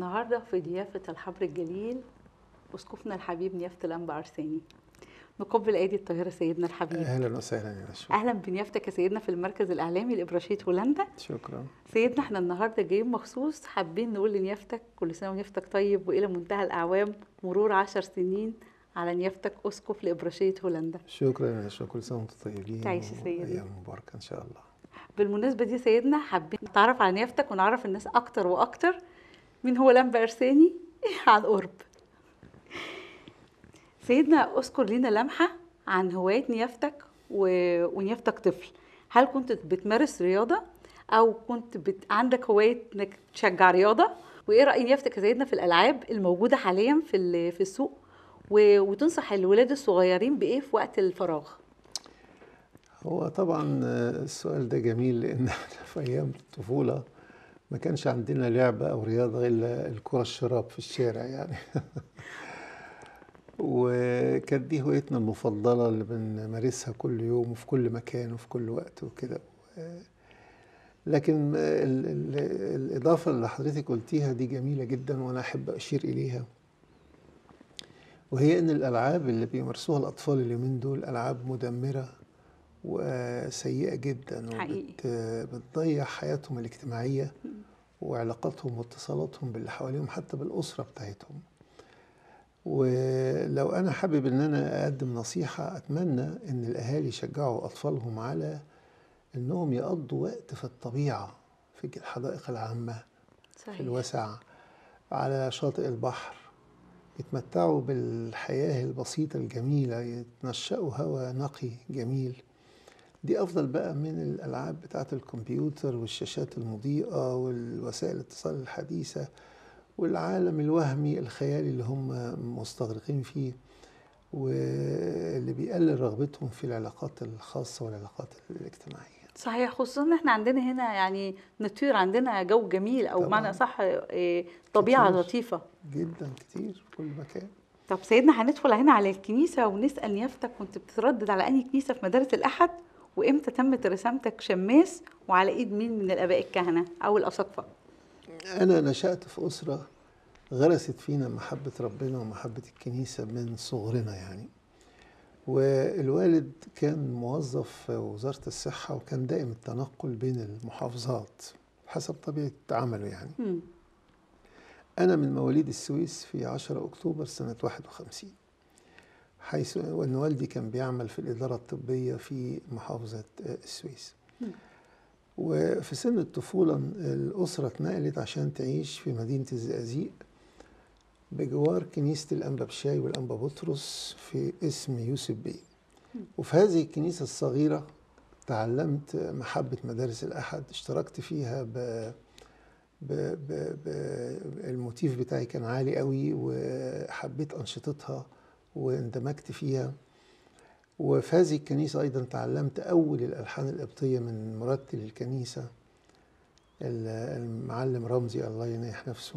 النهارده في ضيافة الحبر الجليل أسقفنا الحبيب نيافة الأنبا أرساني نقبل أيدي الطاهرة سيدنا الحبيب اهلا وسهلا يا نشوى أهلا بنيافتك يا سيدنا في المركز الإعلامي لإبراشية هولندا شكرا سيدنا احنا النهارده جايين مخصوص حابين نقول لنيافتك كل سنة ونيافتك طيب وإلى منتهى الأعوام مرور عشر سنين على نيافتك أسقف لإبراشية هولندا شكرا يا نشوى كل سنه وانتم طيبين تعيش يا سيدي. ايام مباركه ان شاء الله بالمناسبة دي سيدنا حابين نتعرف على نيافتك ونعرف الناس أكتر وأكتر مين هو لمبة أرساني عن قرب سيدنا أذكر لنا لمحة عن هواية نيافتك و... ونيافتك طفل هل كنت بتمارس رياضة أو كنت بت... عندك هواية إنك تشجع رياضة وإيه رأي نيافتك يا سيدنا في الألعاب الموجودة حاليا في ال... في السوق و... وتنصح الولاد الصغيرين بإيه في وقت الفراغ هو طبعا آه، السؤال ده جميل لان احنا في ايام الطفوله ما كانش عندنا لعبه او رياضه الا الكره الشراب في الشارع يعني وكانت دي هوايتنا المفضله اللي بنمارسها كل يوم وفي كل مكان وفي كل وقت وكده و- لكن ال ال الاضافه اللي حضرتك قلتيها دي جميله جدا وانا احب اشير اليها وهي ان الالعاب اللي بيمارسوها الاطفال اليومين دول العاب مدمره وسيئه جدا حقيقي. وبتضيع حياتهم الاجتماعيه وعلاقاتهم واتصالاتهم باللي حواليهم حتى بالاسره بتاعتهم ولو انا حابب ان انا اقدم نصيحه اتمنى ان الاهالي يشجعوا اطفالهم على انهم يقضوا وقت في الطبيعه في الحدائق العامه في الوسع على شاطئ البحر يتمتعوا بالحياة البسيطة الجميلة يتنشأوا هواء نقي جميل دي أفضل بقى من الألعاب بتاعة الكمبيوتر والشاشات المضيئة والوسائل الاتصال الحديثة والعالم الوهمي الخيالي اللي هم مستغرقين فيه واللي بيقلل رغبتهم في العلاقات الخاصة والعلاقات الاجتماعية صحيح خصوصا ان احنا عندنا هنا يعني نطير عندنا جو جميل او طبعاً. بمعنى صح طبيعه كتير. لطيفه جدا كتير في كل مكان طب سيدنا هندخل هنا على الكنيسه ونسال نيافتك كنت بتتردد على انهي كنيسه في مدارس الاحد وامتى تمت رسامتك شماس وعلى ايد مين من الاباء الكهنه او الاساقفه أنا نشأت في أسرة غرست فينا محبة ربنا ومحبة الكنيسة من صغرنا يعني والوالد كان موظف في وزارة الصحة وكان دائم التنقل بين المحافظات حسب طبيعة عمله يعني مم. أنا من مواليد السويس في 10 أكتوبر سنة 51 حيث وأن والدي كان بيعمل في الإدارة الطبية في محافظة آه، السويس مم. وفي سن الطفولة الأسرة اتنقلت عشان تعيش في مدينة الزقازيق بجوار كنيسة الأنبا بشاي والأنبا بطرس في اسم يوسف بيه وفي هذه الكنيسة الصغيرة تعلمت محبة مدارس الأحد اشتركت فيها ب ب ب ب الموتيف بتاعي كان عالي قوي وحبيت أنشطتها واندمجت فيها وفي هذه الكنيسة أيضا تعلمت أول الألحان القبطية من مرتل الكنيسة ال- المعلم رمزي الله ينيح نفسه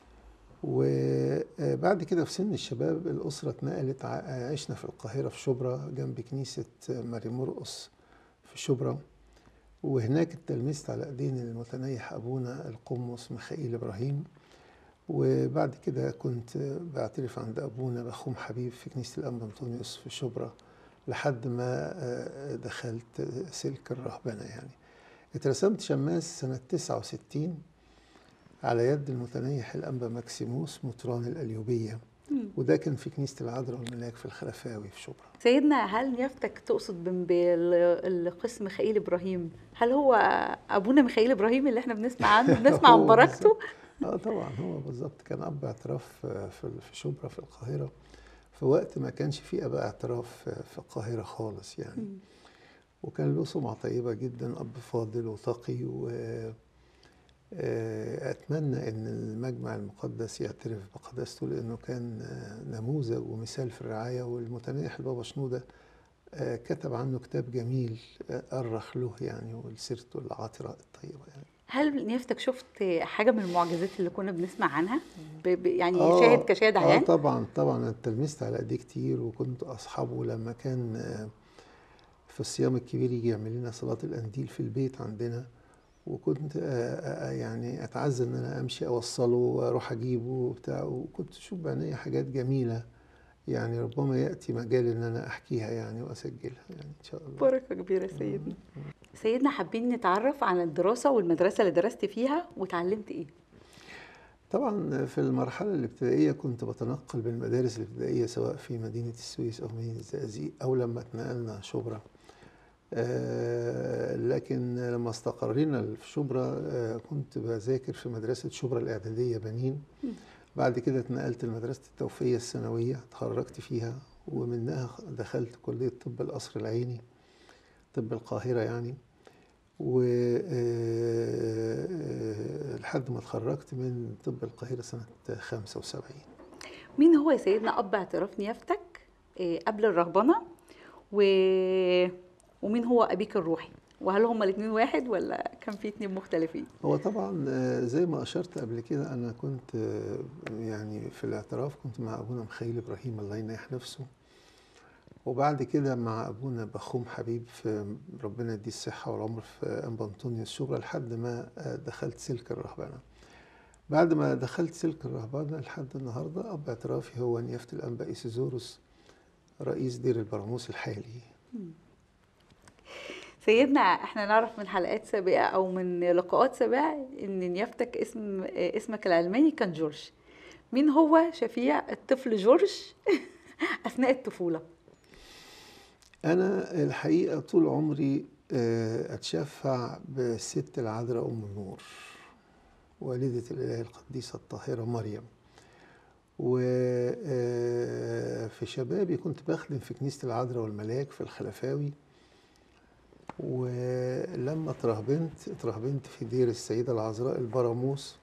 وبعد كده في سن الشباب الأسرة اتنقلت ع- عشنا في القاهرة في شبرا جنب كنيسة ماري مرقص في شبرا وهناك اتلمست على ايدين المتنيح ابونا القمص ميخائيل ابراهيم وبعد كده كنت بعترف عند ابونا بخوم حبيب في كنيسه الانبا انطونيوس في شبرا لحد ما آه، دخلت سلك الرهبنه يعني اترسمت شماس سنه 69 على يد المتنيح الانبا ماكسيموس مطران الاليوبيه مم. وده كان في كنيسه العذراء والملاك في الخلفاوي في شبرا سيدنا هل نيافتك تقصد بال- بالقس ميخائيل ابراهيم هل هو ابونا ميخائيل ابراهيم اللي احنا بنسمع عنه بنسمع عن هو بركته اه طبعا هو بالظبط كان اب اعتراف آه، في في شبرا في القاهره في وقت ما كانش فيه اباء اعتراف آه، في القاهره خالص يعني مم. وكان له سمعه طيبه جدا اب فاضل وتقي و آه، اتمنى ان المجمع المقدس يعترف بقداسته لانه كان آه، نموذج ومثال في الرعايه والمتنيح البابا شنوده آه، كتب عنه كتاب جميل آه، أرخ له يعني ولسيرته العاطرة الطيبة يعني هل نيافتك شفت حاجه من المعجزات اللي كنا بنسمع عنها ب... ب... يعني آه، شاهد كشاهد اه عيان طبعا طبعا انا اتلمست على ايديه كتير وكنت اصحابه لما كان آه، في الصيام الكبير يجي يعمل لنا صلاة القنديل في البيت عندنا وكنت آه، آه، يعني اتعزى ان انا امشي اوصله واروح اجيبه وبتاع وكنت اشوف بعينيا حاجات جميله يعني ربما ياتي مجال ان انا احكيها يعني واسجلها يعني ان شاء الله بركه كبيره سيدنا سيدنا حابين نتعرف على الدراسه والمدرسه اللي درست فيها وتعلمت ايه طبعا في المرحلة الابتدائية كنت بتنقل بين المدارس الابتدائية سواء في مدينة السويس أو مدينة الزقازيق أو لما اتنقلنا شبرا آه لكن لما استقرينا في شبرا آه كنت بذاكر في مدرسة شبرا الإعدادية بنين بعد كده اتنقلت لمدرسة التوفية الثانوية اتخرجت فيها ومنها دخلت كلية طب القصر العيني طب القاهرة يعني و لحد ما اتخرجت من طب القاهرة سنة 75 مين هو يا سيدنا أب اعتراف نيافتك آه، قبل الرهبنة و... ومين هو أبيك الروحي وهل هما الاثنين واحد ولا كان في اثنين مختلفين؟ هو طبعا آه، زي ما اشرت قبل كده انا كنت آه، يعني في الاعتراف كنت مع ابونا مخيل ابراهيم الله ينيح نفسه وبعد كده مع ابونا بخوم حبيب في ربنا يديه الصحه والعمر في انبا انطونيوس شبرا لحد ما آه، دخلت سلك الرهبنه بعد ما دخلت سلك الرهبنه لحد النهارده اب اعترافي هو نيافه الانبا ايسيزوروس رئيس دير البراموس الحالي سيدنا احنا نعرف من حلقات سابقه او من لقاءات سابقه ان نيافتك اسم اسمك العلماني كان جورج مين هو شفيع الطفل جورج اثناء الطفوله أنا الحقيقة طول عمري آه، أتشفع بالست العذراء أم النور والدة الإله القديسة الطاهرة مريم وفي شبابي كنت بخدم في كنيسة العذراء والملاك في الخلفاوي ولما اترهبنت اترهبنت في دير السيدة العذراء البراموس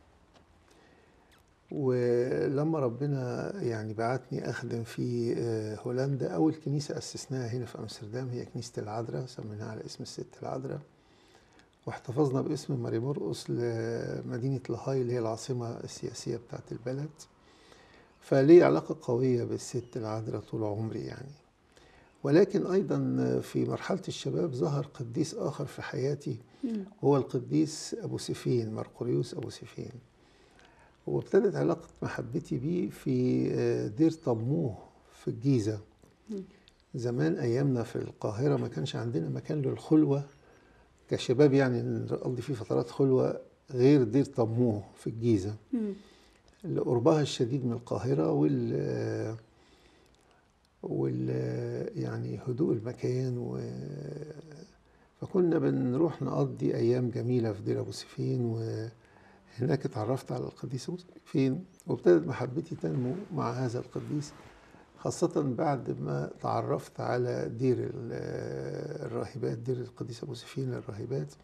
ولما ربنا يعني بعتني اخدم في آه، هولندا اول كنيسه اسسناها هنا في امستردام هي كنيسه العذراء سميناها على اسم الست العذراء واحتفظنا باسم ماري مرقس لمدينه لاهاي اللي هي العاصمه السياسيه بتاعت البلد فلي علاقه قويه بالست العذراء طول عمري يعني ولكن ايضا في مرحله الشباب ظهر قديس اخر في حياتي هو القديس ابو سفين مرقريوس ابو سفين وابتدت علاقة محبتي بيه في آه، دير طموه في الجيزة زمان أيامنا في القاهرة ما كانش عندنا مكان للخلوة كشباب يعني نقضي فيه فترات خلوة غير دير طموه في الجيزة لقربها الشديد من القاهرة وال وال يعني هدوء المكان و فكنا بنروح نقضي أيام جميلة في دير أبو سفين و هناك اتعرفت على القديس فين وابتدت محبتي تنمو مع هذا القديس خاصة بعد ما تعرفت على دير الراهبات دير القديس أبو سفين للراهبات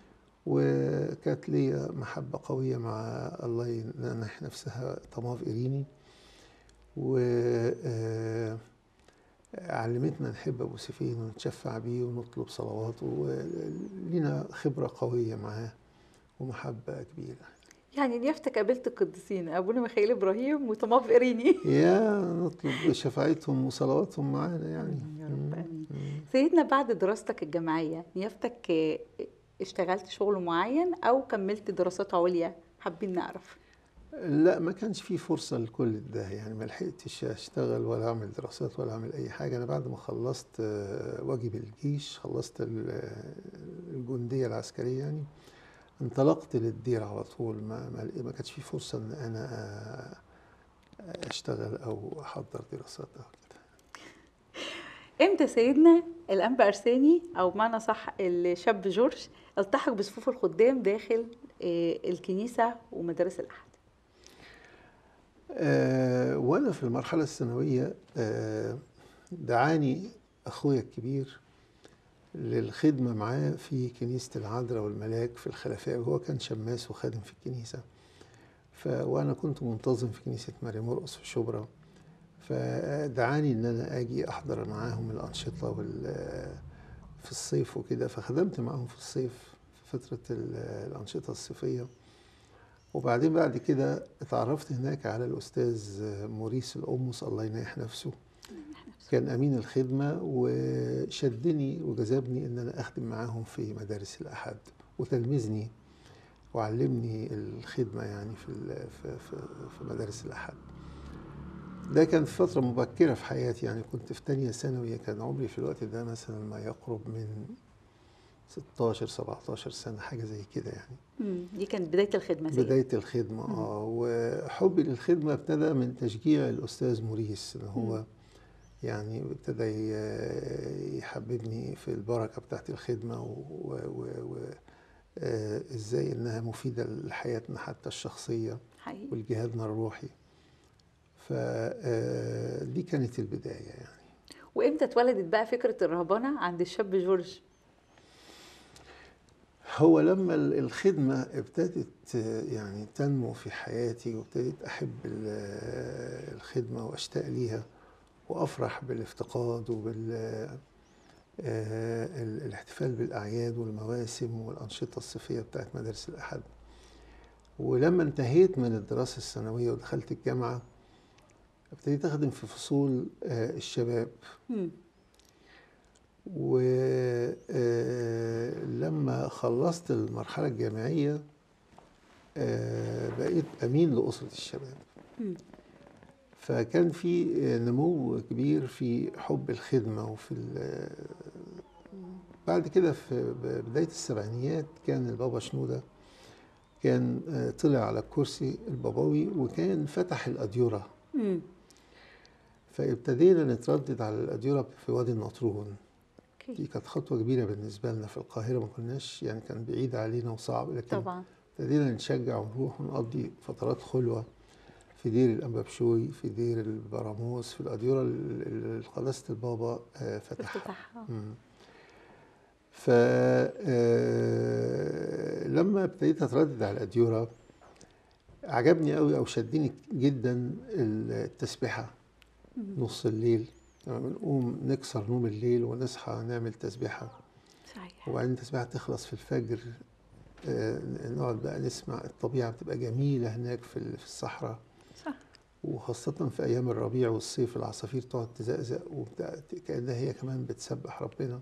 وكانت لي محبة قوية مع الله ينح نفسها طماف إيريني و آه، علمتنا نحب أبو سفين ونتشفع بيه ونطلب صلواته ولينا خبرة قوية معاه ومحبة كبيرة يعني نيافتك قابلت القديسين ابونا ميخائيل ابراهيم وطماف اريني يا نطلب شفاعتهم وصلواتهم معانا يعني يا رب سيدنا بعد دراستك الجامعيه نيافتك اشتغلت شغل معين او كملت دراسات عليا حابين نعرف لا ما كانش في فرصة لكل ده يعني ما لحقتش اشتغل ولا اعمل دراسات ولا اعمل اي حاجة انا بعد ما خلصت آه، واجب الجيش خلصت الجندية العسكرية يعني انطلقت للدير على طول ما ما, ما كانش في فرصه ان انا اشتغل او احضر دراسات او كده امتى سيدنا الانبا ارساني او بمعنى صح الشاب جورج التحق بصفوف الخدام داخل آه، الكنيسه ومدارس الاحد أه وانا في المرحله الثانويه أه دعاني اخويا الكبير للخدمة معاه في كنيسة العذراء والملاك في الخلفاء وهو كان شماس وخادم في الكنيسة ف... وأنا كنت منتظم في كنيسة ماري مرقص في شبرا فدعاني إن أنا أجي أحضر معاهم الأنشطة وال... في الصيف وكده فخدمت معاهم في الصيف في فترة الأنشطة الصيفية وبعدين بعد كده اتعرفت هناك على الأستاذ موريس الأمس الله ينيح نفسه كان امين الخدمه وشدني وجذبني ان انا اخدم معاهم في مدارس الاحد وتلمذني وعلمني الخدمة يعني في ال- في في, في مدارس الأحد ده كان في فترة مبكرة في حياتي يعني كنت في تانية ثانوي كان عمري في الوقت ده مثلا ما يقرب من 16 17 سنة حاجة زي كده يعني مم. دي كانت بدايه الخدمه زي بداية الخدمة اه وحبي للخدمة ابتدى من تشجيع الأستاذ موريس إن هو مم. يعني ابتدى ي- يحببني في البركة بتاعت الخدمة وإزاي إنها مفيدة لحياتنا حتى الشخصية حقيقي ولجهادنا الروحي فدي كانت البداية يعني وامتى اتولدت بقى فكره الرهبنه عند الشاب جورج هو لما ال- الخدمة ابتدت يعني تنمو في حياتي وابتديت أحب ال- الخدمة وأشتاق ليها وأفرح بالافتقاد وبال آه، ال- الاحتفال بالأعياد والمواسم والأنشطة الصيفية بتاعت مدارس الأحد ولما انتهيت من الدراسة الثانوية ودخلت الجامعة ابتديت أخدم في فصول آه، الشباب مم. ولما خلصت المرحلة الجامعية آه، بقيت أمين لأسرة الشباب مم. فكان في نمو كبير في حب الخدمة وفي ال- بعد كده في بداية السبعينيات كان البابا شنودة كان آه، طلع على الكرسي البابوي وكان فتح الأديرة مم. فابتدينا نتردد على الأديرة في وادي النطرون دي اوكي كانت خطوة كبيرة بالنسبة لنا في القاهرة ما كناش يعني كان بعيد علينا وصعب لكن طبعا ابتدينا نشجع ونروح ونقضي فترات خلوة في دير الأنبابشوي في دير البراموس في الأديرة اللي قداسة البابا آه، فتحها افتتاحها مم. ف آه، لما ابتديت اتردد على الأديرة عجبني قوي او شدني جدا التسبيحة نص الليل لما بنقوم نكسر نوم الليل ونصحى نعمل تسبيحة صحيح وبعدين التسبيحة تخلص في الفجر آه، نقعد بقى نسمع الطبيعة بتبقى جميلة هناك في ال- في الصحراء صح وخاصة في أيام الربيع والصيف العصافير تقعد تزقزق وبتاع كأنها هي كمان بتسبح ربنا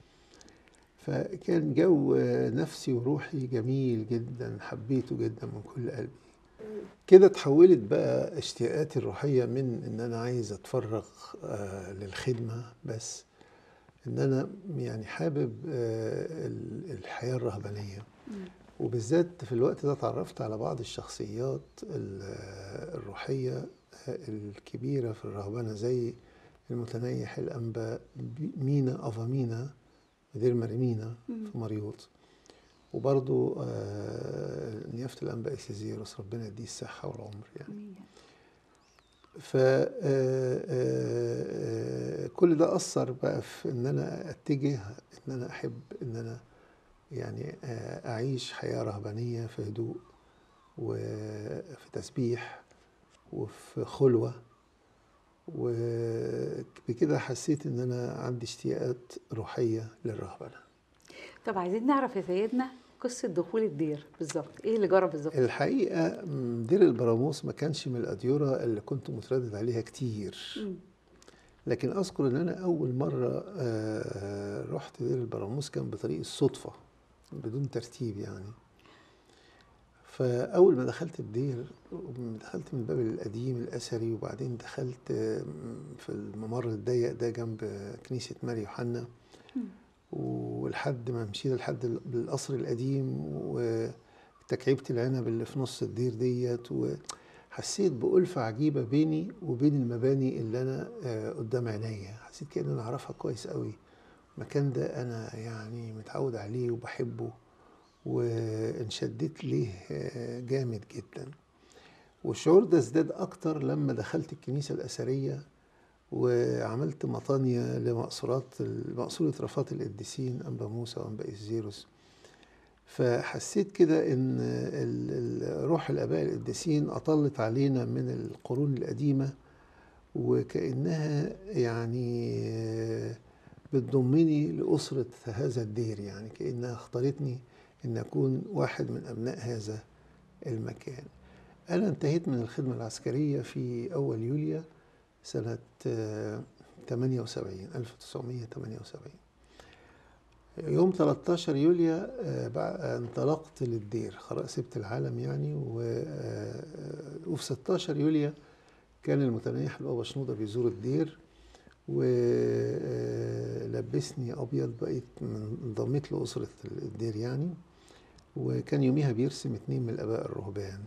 فكان جو آه، نفسي وروحي جميل جدا حبيته جدا من كل قلبي كده اتحولت بقى اشتياقاتي الروحية من ان انا عايز اتفرغ آه، للخدمة بس ان انا يعني حابب آه، ال- الحياة الرهبانية مم. وبالذات في الوقت ده اتعرفت على بعض الشخصيات ال- الروحية الكبيرة في الرهبنة زي المتنيح الأنبا مينا أفا مينا مدير مريمينا مم. في مريوط وبرضو آه، نيافة الأنبا إيسيزيروس ربنا يديه الصحة والعمر يعني آمين. ف آه، آه، كل ده أثر بقى في إن أنا أتجه إن أنا أحب إن أنا يعني آه، أعيش حياة رهبانية في هدوء وفي تسبيح وفي خلوة وبكده حسيت إن أنا عندي اشتياقات روحية للرهبنة طب عايزين نعرف يا سيدنا قصه دخول الدير بالظبط ايه اللي جرى بالظبط الحقيقة م، دير البراموس ما كانش من الأديرة اللي كنت متردد عليها كتير مم. لكن أذكر إن أنا أول مرة آه، رحت دير البراموس كان بطريق الصدفة بدون ترتيب يعني فأول ما دخلت الدير دخلت من الباب القديم الأثري وبعدين دخلت آه، في الممر الضيق ده جنب كنيسة ماري يوحنا مم. ولحد ما مشينا لحد ال- القصر القديم وتكعيبة العنب اللي في نص الدير ديت وحسيت بألفة عجيبة بيني وبين المباني اللي أنا آه، قدام عينيا حسيت كأن أنا أعرفها كويس قوي المكان ده أنا يعني متعود عليه وبحبه وانشدت ليه آه، جامد جدا والشعور ده ازداد أكتر لما دخلت الكنيسة الأثرية وعملت مطانية لمقصورات مقصورة رفات القديسين أنبا موسى وأنبا إزيروس فحسيت كده إن ال- ال- روح الآباء القديسين أطلت علينا من القرون القديمة وكأنها يعني بتضمني لأسرة هذا الدير يعني كأنها اختارتني إن أكون واحد من أبناء هذا المكان أنا انتهيت من الخدمة العسكرية في أول يوليو سنة آه، 78 1978 يوم 13 يوليو انطلقت للدير خلاص سبت العالم يعني وفي 16 يوليو كان المتنيح البابا شنودة بيزور الدير ولبسني ابيض بقيت انضميت لاسره الدير يعني وكان يوميها بيرسم اتنين من الاباء الرهبان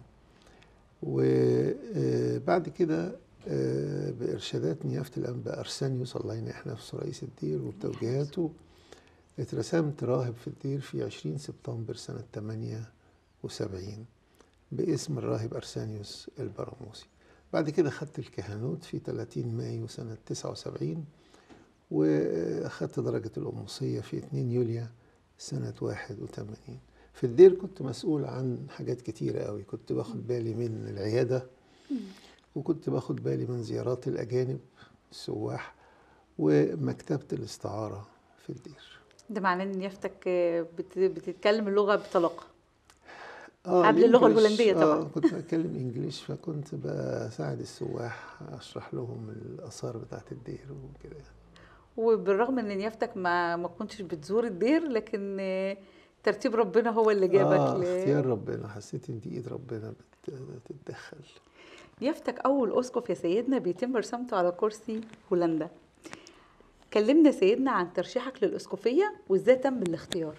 وبعد كده بارشادات نيافه الانبا ارسانيوس الله ينيح نفسه رئيس الدير وبتوجيهاته اترسمت راهب في الدير في 20 سبتمبر سنه 78 باسم الراهب ارسانيوس البراموسي بعد كده خدت الكهنوت في 30 مايو سنة 79 وأخدت درجة الأموسية في 2 يوليو سنة 81 في الدير كنت مسؤول عن حاجات كتيرة قوي كنت باخد بالي من العيادة وكنت باخد بالي من زيارات الأجانب السواح ومكتبة الاستعارة في الدير ده معناه ان يافتك بتتكلم اللغه بطلاقه آه قبل اللغة الإنجليش. الهولندية طبعاً. آه كنت بتكلم انجليش فكنت بساعد السواح اشرح لهم الاثار بتاعت الدير وكده وبالرغم ان نيافتك ما ما كنتش بتزور الدير لكن آه، ترتيب ربنا هو اللي جابك آه ل- اختيار ربنا حسيت ان دي ايد ربنا بت- بتتدخل نيافتك اول اسقف يا سيدنا بيتم رسامته على كرسي هولندا كلمنا سيدنا عن ترشيحك للاسقفيه وازاي تم الاختيار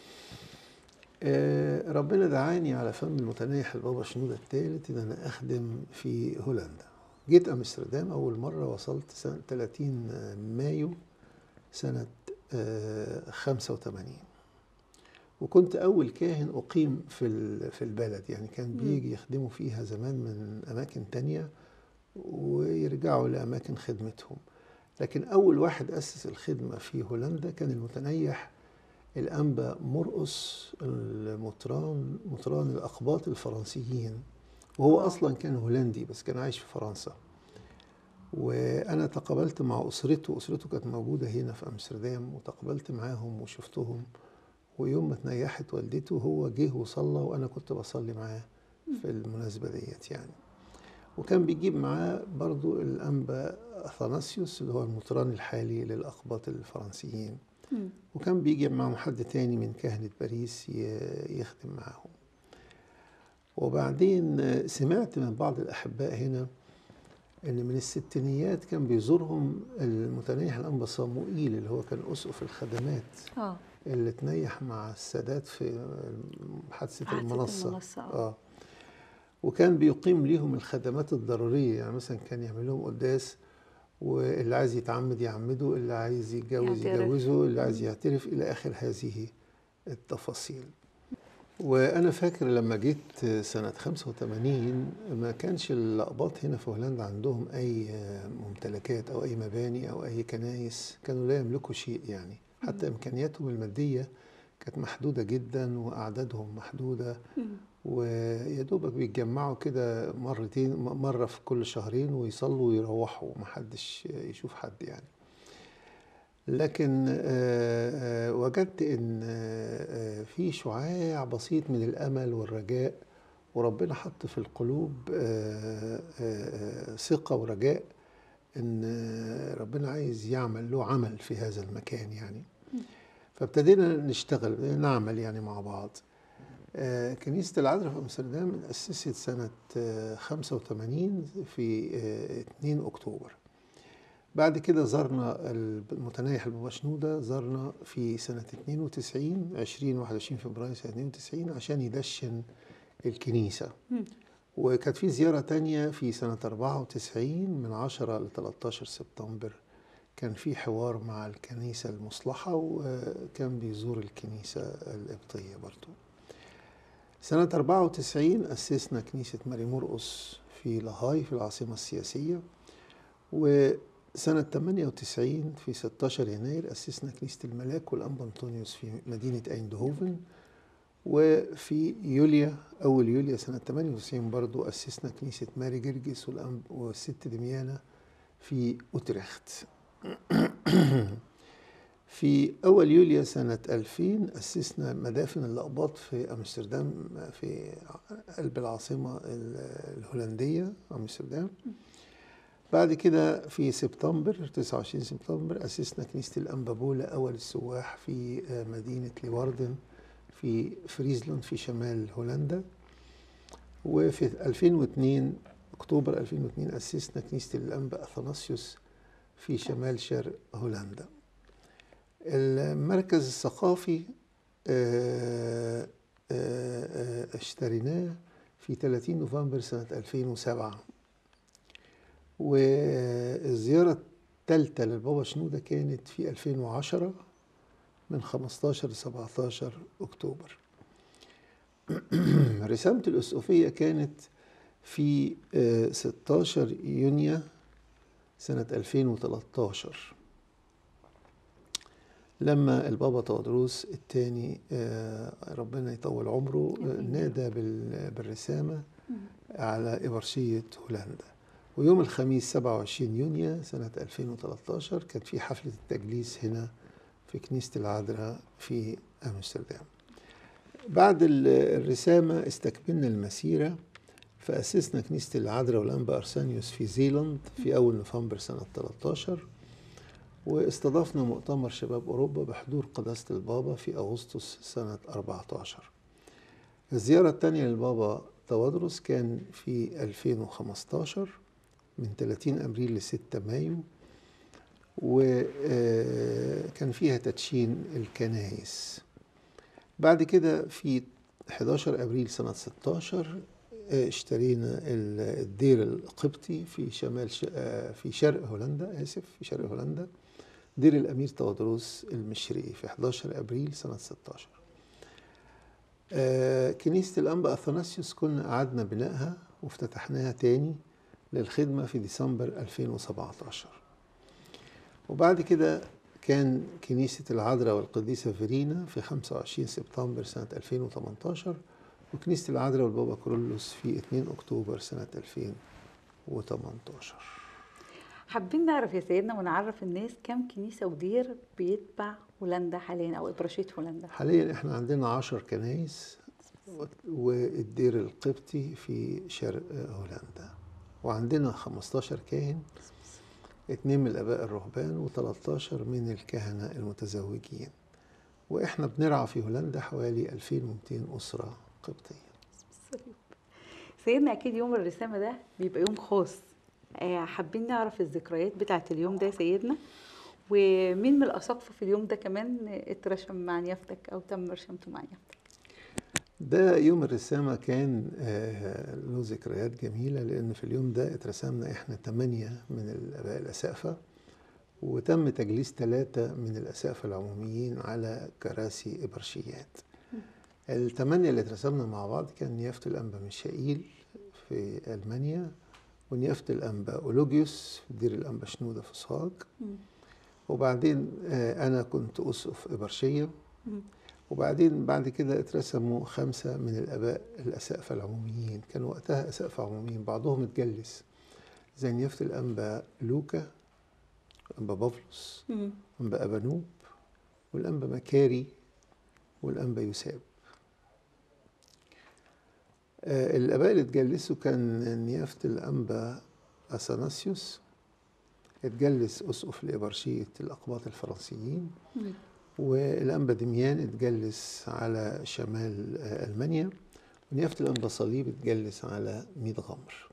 آه ربنا دعاني على فم المتنيح البابا شنودة الثالث ان انا اخدم في هولندا جيت امستردام اول مره وصلت سنه 30 مايو سنه آه 85 وكنت اول كاهن اقيم في ال- في البلد يعني كان بيجي يخدموا فيها زمان من اماكن تانية ويرجعوا لاماكن خدمتهم لكن اول واحد اسس الخدمه في هولندا كان المتنيح الأنبا مرقس المطران مطران الأقباط الفرنسيين وهو آه. أصلا كان هولندي بس كان عايش في فرنسا وأنا تقابلت مع أسرته أسرته كانت موجودة هنا في أمستردام وتقابلت معاهم وشفتهم ويوم ما تنيحت والدته هو جه وصلى وأنا كنت بصلي معاه في المناسبة ديت يعني وكان بيجيب معاه برضو الأنبا أثناسيوس اللي هو المطران الحالي للأقباط الفرنسيين وكان بيجي معهم حد تاني من كهنة باريس ي- يخدم معاهم وبعدين سمعت من بعض الأحباء هنا إن من الستينيات كان بيزورهم المتنيح الأنبا صموئيل اللي هو كان أسقف الخدمات اه اللي تنيح مع السادات في حادثة حادثة المنصة, المنصة، آه. آه. وكان بيقيم ليهم الخدمات الضرورية يعني مثلا كان يعمل لهم قداس واللي عايز يتعمد يعمده اللي عايز يتجوز يعترف. يجوزه اللي عايز يعترف إلى آخر هذه التفاصيل وأنا فاكر لما جيت سنة 85 ما كانش الأقباط هنا في هولندا عندهم أي ممتلكات أو أي مباني أو أي كنايس كانوا لا يملكوا شيء يعني حتى إمكانياتهم المادية كانت محدودة جدا وأعدادهم محدودة ويا دوبك بيتجمعوا كده مرتين مرة في كل شهرين ويصلوا ويروحوا محدش يشوف حد يعني لكن آه، آه، وجدت ان آه، آه، في شعاع بسيط من الامل والرجاء وربنا حط في القلوب آه، آه، آه، ثقه ورجاء ان آه، ربنا عايز يعمل له عمل في هذا المكان يعني فابتدينا نشتغل بدينا نعمل يعني مع بعض آه، كنيسة العذراء في أمستردام أسست سنة آه، 85 في آه، 2 أكتوبر بعد كده زرنا المتنيح البابا شنودة زرنا في سنة 92 20 21 فبراير سنة 92 عشان يدشن الكنيسة وكانت في زيارة تانية في سنة 94 من 10 ل 13 سبتمبر كان في حوار مع الكنيسة المصلحة وكان بيزور الكنيسة القبطية برضو سنة 94 أسسنا كنيسة ماري مرقس في لاهاي في العاصمة السياسية وسنة 98 في 16 يناير أسسنا كنيسة الملاك والأنبا أنطونيوس في مدينة أيندهوفن وفي يوليو أول يوليو سنة 98 برضو أسسنا كنيسة ماري جرجس والأنب- والست دميانة في أوترخت في أول يوليو سنة 2000 أسسنا مدافن الأقباط في أمستردام في قلب العاصمة ال- الهولندية أمستردام بعد كده في سبتمبر 29 سبتمبر أسسنا كنيسة الأنبابولة أول السواح في آه، مدينة ليواردن في فريزلاند في شمال هولندا وفي 2002 أكتوبر 2002 أسسنا كنيسة الأنبا أثناسيوس في شمال شرق هولندا المركز الثقافي آه، آه، آه، اشتريناه في 30 نوفمبر سنة 2007 والزيارة الثالثة للبابا شنودة كانت في 2010 من 15 ل 17 أكتوبر رسالة الأسقفية كانت في آه، 16 يونيو سنة 2013 لما البابا تودروس الثاني ربنا يطول عمره آه، آمين. نادى بال- بالرسامة على إبرشية هولندا ويوم الخميس 27 يونيو سنة 2013 كان في حفلة التجليس هنا في كنيسة العذراء في أمستردام بعد ال- الرسامة استكملنا المسيرة فأسسنا كنيسة العذراء والأنبا أرسانيوس في زيلاند في أول نوفمبر سنة 13 واستضفنا مؤتمر شباب أوروبا بحضور قداسة البابا في أغسطس سنة 14 الزيارة الثانية للبابا توادرس كان في 2015 من 30 أبريل ل 6 مايو وكان فيها تدشين الكنائس بعد كده في 11 أبريل سنة 16 آه، اشترينا ال- الدير القبطي في شمال ش... آه، في شرق هولندا آسف في شرق هولندا دير الأمير تودروس المشرقي في 11 أبريل سنة 16 آه، كنيسة الأنبا أثناسيوس كنا قعدنا بنائها وافتتحناها تاني للخدمة في ديسمبر 2017 وبعد كده كان كنيسة العذراء والقديسة فيرينا في 25 سبتمبر سنة 2018 وكنيسة العذراء والبابا كورولوس في 2 أكتوبر سنة 2018 حابين نعرف يا سيدنا ونعرف الناس كم كنيسة ودير بيتبع هولندا حاليا أو إبراشية هولندا حاليا احنا عندنا عشر كنايس والدير القبطي في شرق هولندا وعندنا 15 كاهن اتنين من الآباء الرهبان و13 من الكهنة المتزوجين وإحنا بنرعى في هولندا حوالي 2200 أسرة قبطية سيدنا أكيد يوم الرسامة ده بيبقى يوم خاص آه، حابين نعرف الذكريات بتاعة اليوم ده يا سيدنا ومين من الأساقفة في اليوم ده كمان اترشم مع نيافتك أو تم رشمته مع نيافتك ده يوم الرسامة كان آه، له ذكريات جميلة لأن في اليوم ده اترسمنا إحنا تمانية من الآباء الأسقفة وتم تجليس ثلاثة من الأسقفة العموميين على كراسي إبرشيات الثمانية اللي اترسمنا مع بعض كان نيافة الأنبا ميشائيل في ألمانيا ونيافة الأنبا أولوجيوس في دير الأنبا شنودة في صهاج وبعدين آه، أنا كنت أسقف إبرشية وبعدين بعد كده اترسموا خمسة من الآباء الأسقفة العموميين كانوا وقتها أسقفة عموميين بعضهم اتجلس زي نيافة الأنبا لوكا أنبا بافلوس أنبا أبانوب والأنبا مكاري والأنبا يساب آه، الآباء اللي اتجلسوا كان نيافة الأنبا أثناسيوس اتجلس أسقف لإبرشية الأقباط الفرنسيين والأنبا دميان اتجلس على شمال آه، ألمانيا ونيافة الأنبا صليب اتجلس على ميت غمر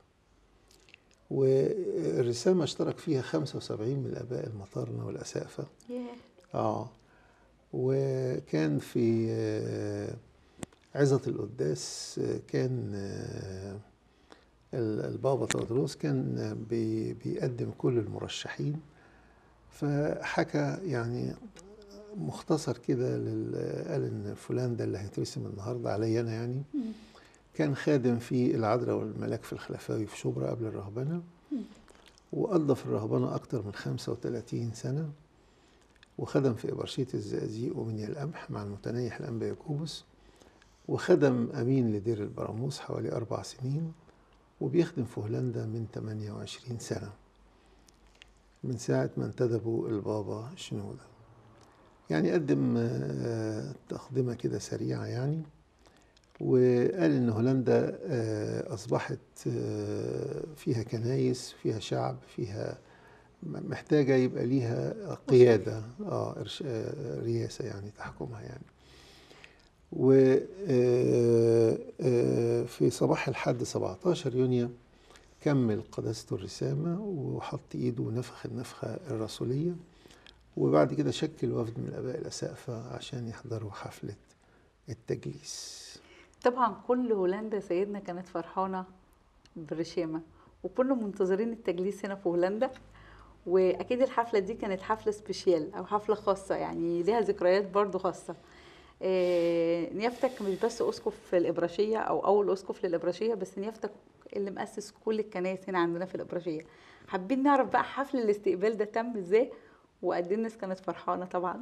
والرسامة اشترك فيها 75 من الآباء المطارنة والأسقفة ياه اه وكان في آه، عظة القداس آه، كان آه، ال- البابا تودروس كان آه، بي- بيقدم كل المرشحين فحكى يعني مختصر كده لل- قال ان فلان ده اللي هيترسم النهارده عليا انا يعني كان خادم في العذراء والملاك في الخلفاوي في شبرا قبل الرهبنه وقضى في الرهبنه اكتر من 35 سنه وخدم في إبرشية الزقازيق ومنيا القمح مع المتنيح الأنبا يعقوبس وخدم أمين لدير البراموس حوالي أربع سنين وبيخدم في هولندا من 28 سنة من ساعة ما انتدبوا البابا شنودة يعني قدم آه، تقدمة كده سريعة يعني وقال ان هولندا آه، اصبحت آه، فيها كنايس فيها شعب فيها م- محتاجه يبقى ليها قياده اه إرش- آه، رياسه يعني تحكمها يعني وفي صباح الحد 17 يونيو كمل قداسة الرسامة وحط ايده ونفخ النفخة الرسولية وبعد كده شكل وفد من الآباء الأسقفة عشان يحضروا حفلة التجليس طبعا كل هولندا سيدنا كانت فرحانة بالرشامة وكنا منتظرين التجليس هنا في هولندا واكيد الحفلة دي كانت حفلة سبيشيال او حفلة خاصة يعني ليها ذكريات برضو خاصة إيه نيافتك مش بس اسقف الابراشية او اول اسقف للابراشية بس نيافتك اللي مؤسس كل الكنائس هنا عندنا في الابراشية حابين نعرف بقى حفل الاستقبال ده تم ازاي وقد ايه الناس كانت فرحانة طبعا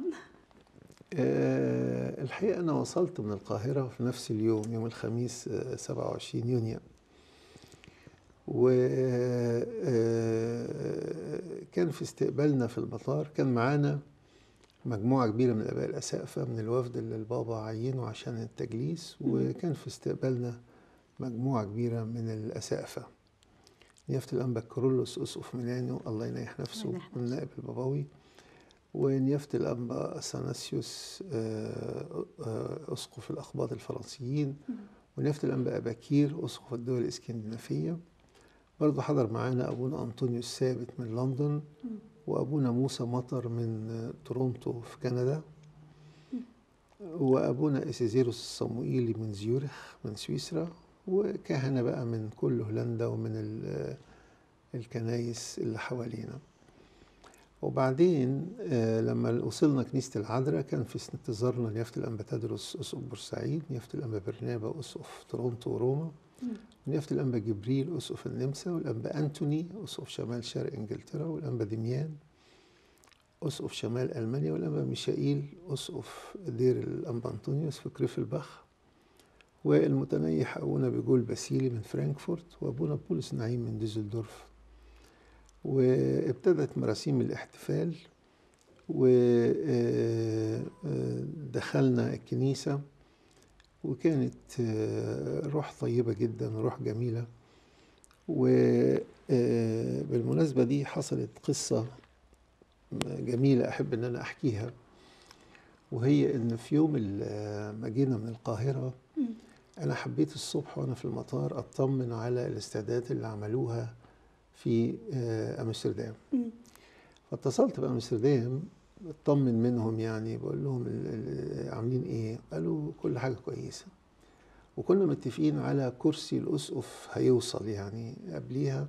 آه، الحقيقة أنا وصلت من القاهرة في نفس اليوم يوم الخميس آه، 27 يونيو وكان في استقبالنا في المطار كان معانا مجموعة كبيرة من الآباء الأسقفة من الوفد اللي البابا عينه عشان التجليس وكان في استقبالنا مجموعة كبيرة من الأسقفة نيافة الأنبا كارولوس أسقف ميلانو الله ينيح نفسه ينيح نفسه. والنائب البابوي ونيافة الأنبا أثناسيوس آه، آه، أسقف الأقباط الفرنسيين ونيافة الأنبا أباكير أسقف الدول الإسكندنافية برضه حضر معانا أبونا أنطونيوس ثابت من لندن وأبونا موسى مطر من آه، تورونتو في كندا وأبونا إسيزيروس الصموئيلي من زيورخ من سويسرا وكهنة بقى من كل هولندا ومن ال- الكنايس اللي حوالينا وبعدين آه، لما وصلنا كنيسة العذراء كان في انتظارنا نيافة الأنبا تدرس أسقف بورسعيد نيافة الأنبا برنابا أسقف تورونتو وروما ونيافة الأنبا جبريل أسقف النمسا والأنبا أنتوني أسقف شمال شرق إنجلترا والأنبا دميان أسقف شمال ألمانيا والأنبا ميشائيل أسقف دير الأنبا أنطونيوس في كريفلباخ والمتنيح أبونا بيقول باسيلي من فرانكفورت وأبونا بولس نعيم من ديزلدورف وابتدت مراسيم الاحتفال ودخلنا الكنيسة وكانت آه، روح طيبة جدا روح جميلة وبالمناسبة دي حصلت قصة جميلة أحب أن أنا أحكيها وهي أن في يوم ال- ما جينا من القاهرة أنا حبيت الصبح وأنا في المطار أطمن على الاستعدادات اللي عملوها في آه، أمستردام فاتصلت بأمستردام اطمن منهم يعني بقول لهم ال- ال- عاملين ايه قالوا كل حاجة كويسة وكنا متفقين على كرسي الأسقف هيوصل يعني قبليها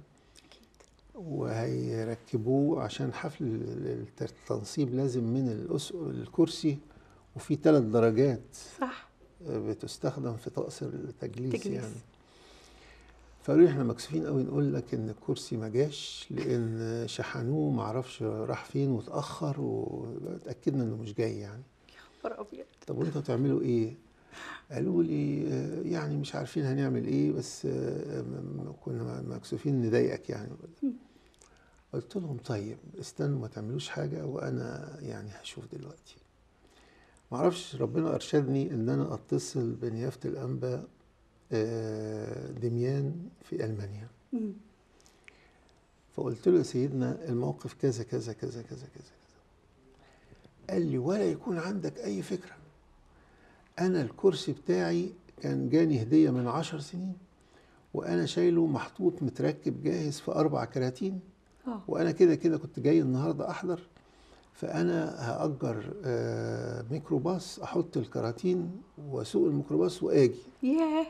وهيركبوه عشان حفل ال- التنصيب لازم من الأسقف الكرسي وفي ثلاث درجات صح بتستخدم في طقس التجليس تجليس. يعني فقالوا لي احنا مكسوفين قوي نقول لك ان الكرسي ما جاش لان شحنوه ما اعرفش راح فين واتاخر واتاكدنا انه مش جاي يعني خبر ابيض طب وانتوا هتعملوا ايه قالوا لي آه، يعني مش عارفين هنعمل ايه بس آه، م- م- كنا مكسوفين نضايقك يعني قلت لهم طيب استنوا ما تعملوش حاجه وانا يعني هشوف دلوقتي معرفش ربنا ارشدني ان انا اتصل بنيافه الانبا آه، دميان في المانيا مم. فقلت له يا سيدنا الموقف كذا كذا كذا كذا كذا كذا قال لي ولا يكون عندك اي فكره انا الكرسي بتاعي كان جاني هديه من عشر سنين وانا شايله محطوط متركب جاهز في اربع كراتين اه وانا كده كده كنت جاي النهارده احضر فانا هاجر آه، ميكروباص احط الكراتين واسوق الميكروباص واجي ياه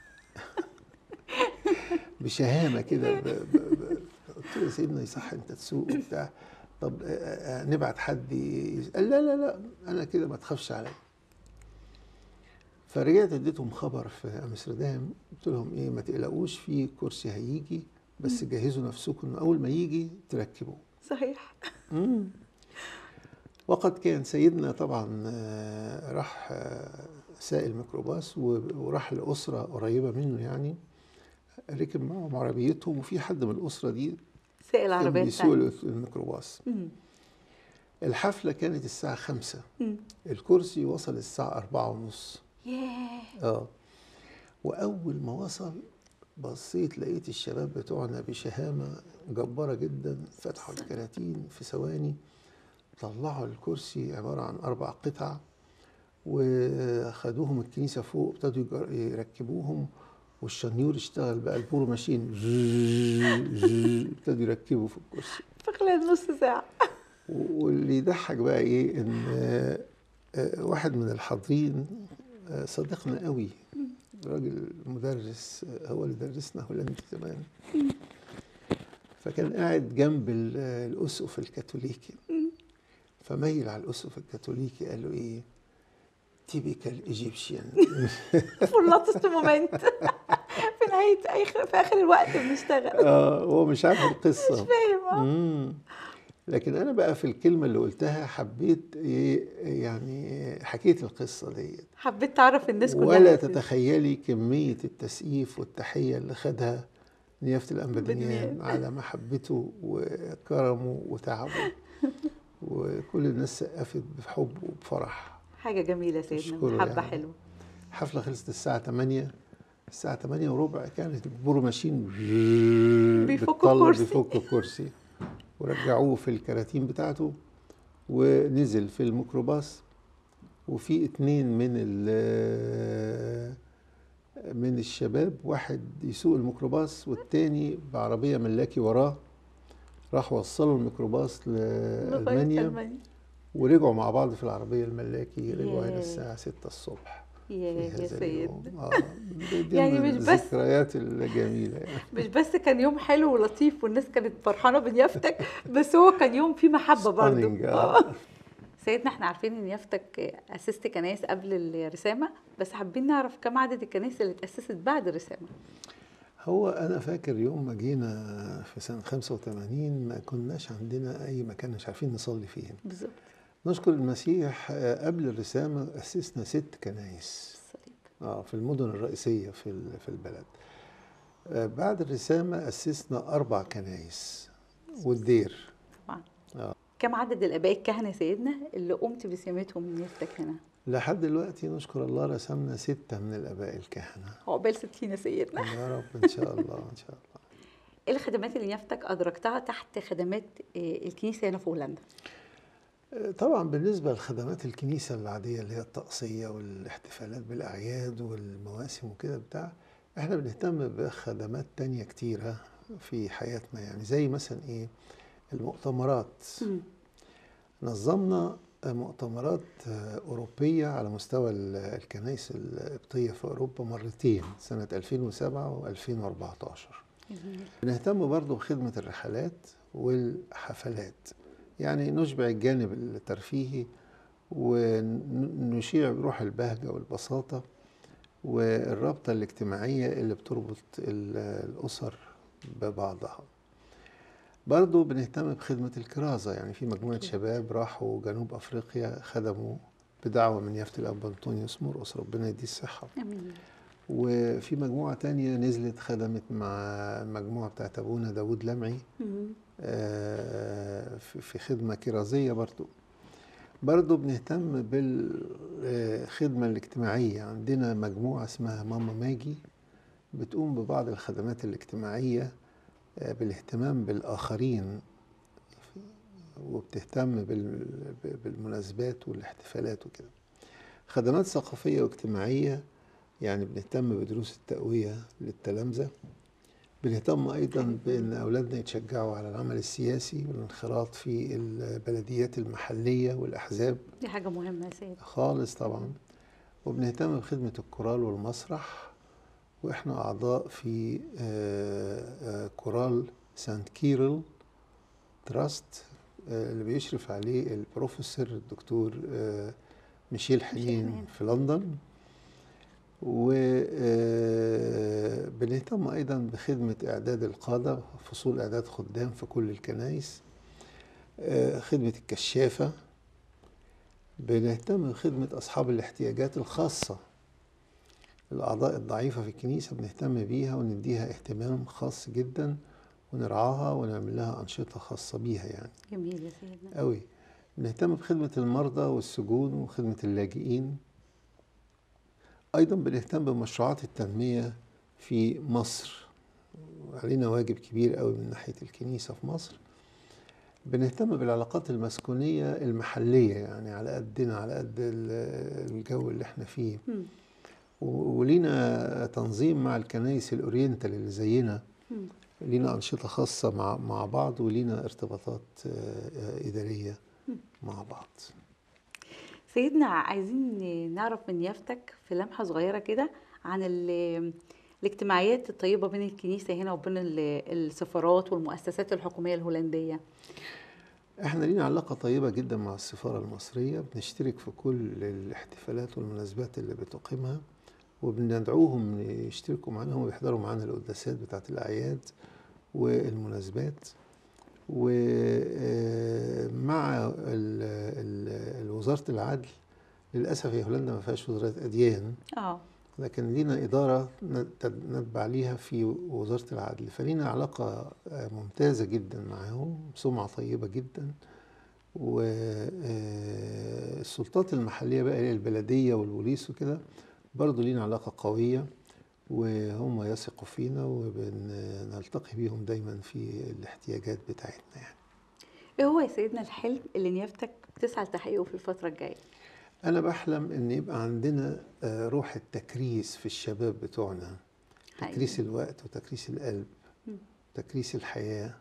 بشهامه كده ب- ب- ب- قلت له يا سيدنا يصح انت تسوق وبتاع طب آه، آه، نبعت حد ي- قال لا لا لا انا كده ما تخافش عليا فرجعت اديتهم خبر في امستردام قلت لهم ايه ما تقلقوش في كرسي هيجي بس جهزوا نفسكم انه اول ما يجي تركبوه صحيح مم. وقد كان سيدنا طبعا آه، راح آه، ساق الميكروباص و- وراح لأسرة قريبة منه يعني ركب معهم عربيتهم وفي حد من الأسرة دي سائل كان العربيات بيسوق الثانية. الميكروباص مم. الحفلة كانت الساعة خمسة مم. الكرسي وصل الساعة أربعة ونص ياه اه وأول ما وصل بصيت لقيت الشباب بتوعنا بشهامة جبارة جدا فتحوا الكراتين في ثواني طلعوا الكرسي عبارة عن أربع قطع وخدوهم الكنيسة فوق ابتدوا يجر- يركبوهم والشنيور اشتغل بقى البورو ماشين ابتدوا يركبوا في الكرسي في خلال نص ساعة واللي يضحك بقى ايه ان آه، آه، واحد من الحاضرين آه، صديقنا قوي راجل مدرس آه، هو اللي درسنا هولندي زمان فكان قاعد جنب ال- آه، الاسقف الكاثوليكي فميل على الاسقف الكاثوليكي قال له ايه تيبيكال ايجيبشن فور لاتست مومنت في نهاية أي في آخر الوقت بنشتغل اه هو مش عارف القصه فاهم آه. مم. لكن انا بقى في الكلمه اللي قلتها حبيت ايه يعني حكيت القصه ديت حبيت تعرف الناس كلها ولا إزاي. تتخيلي كميه التسقيف والتحيه اللي خدها نيافه الانبدنيان بدنيان. على محبته وكرمه وتعبه وكل الناس سقفت بحب وبفرح حاجة جميلة سيدنا أشكره محبة يعني. حلوة الحفله خلصت الساعه 8 الساعة 8 وربع كانت البورو ماشين بيفكوا بتطلع- الكرسي. بيفكوا الكرسي ورجعوه في الكراتين بتاعته ونزل في الميكروباص وفي اتنين من ال من الشباب واحد يسوق الميكروباص والتاني بعربية ملاكي وراه راح وصلوا الميكروباص لغاية لألمانيا ألمانيا ورجعوا مع بعض في العربية الملاكي رجعوا هنا ياه. الساعة 6 الصبح يا في يا هذا سيد اليوم آه دي- دي يعني من مش بس- الذكريات الجميلة يعني مش بس كان يوم حلو ولطيف والناس كانت فرحانة بنيافتك بس هو كان يوم فيه محبة برضه Stunning، آه. سيدنا احنا عارفين ان يافتك اسست كنايس قبل الرسامة بس حابين نعرف كم عدد الكنايس اللي اتأسست بعد الرسامة هو أنا فاكر يوم ما جينا في سنة 85 ما كناش عندنا أي مكان مش عارفين نصلي فيه بالظبط نشكر المسيح آه، قبل الرسامة أسسنا ست كنايس الصليب آه في المدن الرئيسية في ال- في البلد آه، بعد الرسامة أسسنا أربع كنايس والدير طبعا آه. كم عدد الاباء الكهنة يا سيدنا اللي قمت بسيامتهم من يافتك هنا لحد دلوقتي نشكر الله رسمنا ستة من الآباء الكهنة عقبال 60 يا سيدنا يا رب إن شاء الله إن شاء الله ايه الخدمات اللي يافتك ادركتها تحت خدمات آه، الكنيسة هنا في هولندا طبعا بالنسبة لخدمات الكنيسة العادية اللي هي الطقسية والاحتفالات بالأعياد والمواسم وكده بتاع احنا بنهتم بخدمات تانية كتيرة في حياتنا يعني زي مثلا ايه المؤتمرات مم. نظمنا مؤتمرات أوروبية على مستوى ال- الكنائس القبطية في أوروبا مرتين سنة 2007 و2014 جميل. بنهتم برضو بخدمة الرحلات والحفلات يعني نشبع الجانب الترفيهي ونشيع روح البهجة والبساطة والرابطة الاجتماعية اللي بتربط ال- الأسر ببعضها برضو بنهتم بخدمة الكرازة يعني في مجموعة أكيد. شباب راحوا جنوب أفريقيا خدموا بدعوة من يافت الأب أنطونيوس مرقس ربنا يديه الصحة امين وفي مجموعة تانية نزلت خدمت مع المجموعة بتاعت أبونا داود لمعي مم. آه، في في خدمة كرازية برضو برضو بنهتم بالخدمة الاجتماعية عندنا مجموعة اسمها ماما ماجي بتقوم ببعض الخدمات الاجتماعية آه، بالاهتمام بالآخرين وبتهتم بال- بالمناسبات والاحتفالات وكده خدمات ثقافية واجتماعية يعني بنهتم بدروس التقوية للتلامذة بنهتم أيضا بأن أولادنا يتشجعوا على العمل السياسي والانخراط في البلديات المحلية والأحزاب دي حاجة مهمة يا سيد خالص طبعا وبنهتم بخدمة الكورال والمسرح وإحنا أعضاء في آه، آه، كورال سانت كيرل تراست آه، اللي بيشرف عليه البروفيسور الدكتور آه، ميشيل حنين حنين. في لندن وبنهتم أيضا بخدمة إعداد القادة فصول إعداد خدام في كل الكنائس آه، خدمة الكشافة بنهتم بخدمة أصحاب الاحتياجات الخاصة الأعضاء الضعيفة في الكنيسة بنهتم بيها ونديها اهتمام خاص جدا ونرعاها ونعمل لها أنشطة خاصة بيها يعني جميل يا سيدنا قوي بنهتم بخدمة المرضى والسجون وخدمة اللاجئين أيضا بنهتم بمشروعات التنمية في مصر علينا واجب كبير قوي من ناحية الكنيسة في مصر بنهتم بالعلاقات المسكونية المحلية يعني على قدنا على قد ال- الجو اللي احنا فيه مم. و- ولينا تنظيم مع الكنائس الأورينتال اللي زينا مم. لينا أنشطة خاصة مع مع بعض ولينا ارتباطات آه، آه، إدارية مع بعض سيدنا عايزين نعرف من نيافتك في لمحة صغيرة كده عن ال- الاجتماعيات الطيبة بين الكنيسة هنا وبين ال- السفارات والمؤسسات الحكومية الهولندية احنا لينا علاقة طيبة جدا مع السفارة المصرية بنشترك في كل الاحتفالات والمناسبات اللي بتقيمها وبندعوهم يشتركوا معانا ويحضروا معانا القداسات بتاعت الأعياد والمناسبات ومع وزارة العدل للأسف هي هولندا ما فيهاش وزارة أديان اه لكن لينا إدارة نت- نتبع ليها في وزارة العدل فلينا علاقة آه، ممتازة جدا معاهم سمعة طيبة جدا والسلطات المحلية بقى البلدية والبوليس وكده برضو لينا علاقة قوية وهم يثقوا فينا وبنلتقي بيهم دايما في الاحتياجات بتاعتنا يعني ايه هو يا سيدنا الحلم اللي نيافتك تسعى لتحقيقه في الفترة الجاية أنا بحلم إن يبقى عندنا آه، روح التكريس في الشباب بتوعنا حقيقي. تكريس الوقت وتكريس القلب مم. تكريس الحياة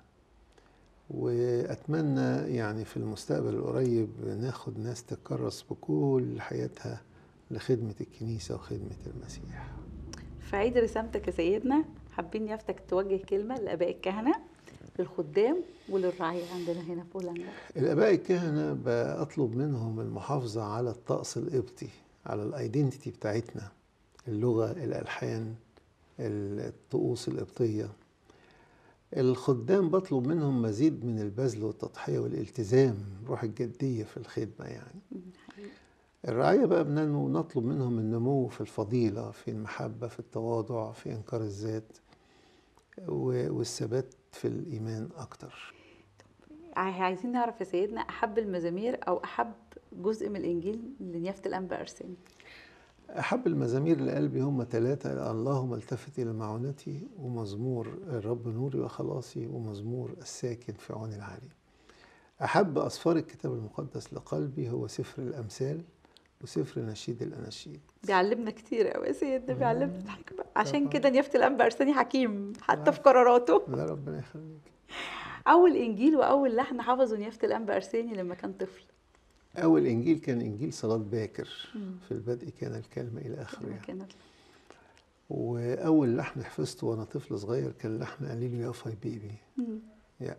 وأتمنى يعني في المستقبل القريب ناخد ناس تكرس بكل حياتها لخدمة الكنيسة وخدمة المسيح في عيد رسامتك يا سيدنا حابين نيافتك توجه كلمة لآباء الكهنة للخدام وللرعية عندنا هنا في هولندا الآباء الكهنة بطلب منهم المحافظة على الطقس القبطي على الايدنتيتي بتاعتنا اللغة الألحان الطقوس القبطية الخدام بطلب منهم مزيد من البذل والتضحية والالتزام روح الجدية في الخدمة يعني مم، حقيقي. الرعاية بقى بننمو نطلب منهم النمو في الفضيلة في المحبة في التواضع في إنكار الذات و- والثبات في الإيمان أكتر عاي- عايزين نعرف يا سيدنا أحب المزامير أو أحب جزء من الإنجيل لنيافة الأنبا أرساني أحب المزامير لقلبي هم ثلاثة اللهم التفت إلى معونتي ومزمور الرب نوري وخلاصي ومزمور الساكن في عون العالي أحب أسفار الكتاب المقدس لقلبي هو سفر الأمثال وسفر نشيد الأناشيد بيعلمنا كتير قوي يا سيدنا بيعلمنا الحكمة عشان طبعاً. كده نيافة الأنبا أرساني حكيم حتى في قراراته لا ربنا يخليك أول إنجيل وأول لحن حفظه نيافة الأنبا أرساني لما كان طفل أول إنجيل كان إنجيل صلاة باكر مم. في البدء كان الكلمة إلى آخره لما يعني. كانت وأول لحن حفظته وأنا طفل صغير كان لحن قليل يا فاي بيبي مم. يا.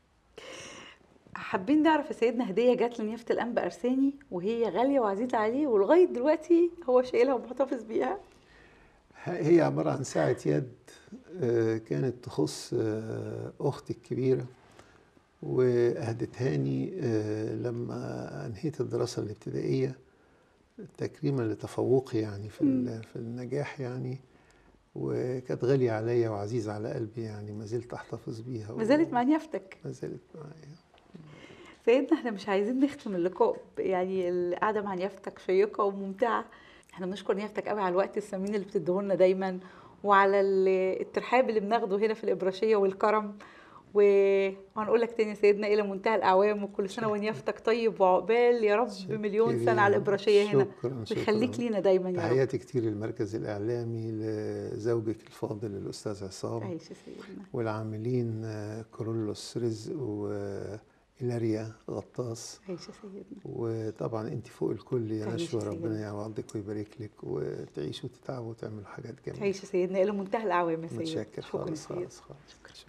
حابين نعرف يا سيدنا هدية جات لنيافة الأنبا أرساني وهي غالية وعزيزة عليه ولغاية دلوقتي هو شايلها ومحتفظ بيها هي عبارة عن ساعة يد آه، كانت تخص آه، أختي الكبيرة وأهدتهاني آه، لما أنهيت الدراسة الابتدائية تكريما لتفوقي يعني في ال- في النجاح يعني وكانت غالية عليا وعزيزة على قلبي يعني ما زلت أحتفظ بيها ما زالت مع نيافتك ما زالت معايا سيدنا احنا مش عايزين نختم اللقاء ب- يعني القعدة مع نيافتك شيقة وممتعة احنا بنشكر نيافتك قوي على الوقت الثمين اللي بتديهولنا دايما وعلى ال- الترحاب اللي بناخده هنا في الإبراشية والكرم و- وهنقول لك تاني يا سيدنا إلى منتهى الأعوام وكل سنة ونيافتك طيب وعقبال يا رب مليون سنة على الإبراشية هنا شكرا شكرا ويخليك لينا دايما يا رب تحياتي كتير للمركز الإعلامي لزوجك الفاضل الأستاذ عصام عيش يا سيدنا والعاملين آه، كورولوس رزق وإيلاريا غطاس عيش يا سيدنا وطبعا انت فوق الكل يا تعيش نشوى يا سيدنا. ربنا يعوضك ويبارك لك وتعيشوا وتتعبوا وتعملوا حاجات جميله عيش يا سيدنا إلى منتهى الأعوام يا سيدنا متشكر شكرا يا خالص سيدنا خالص خالص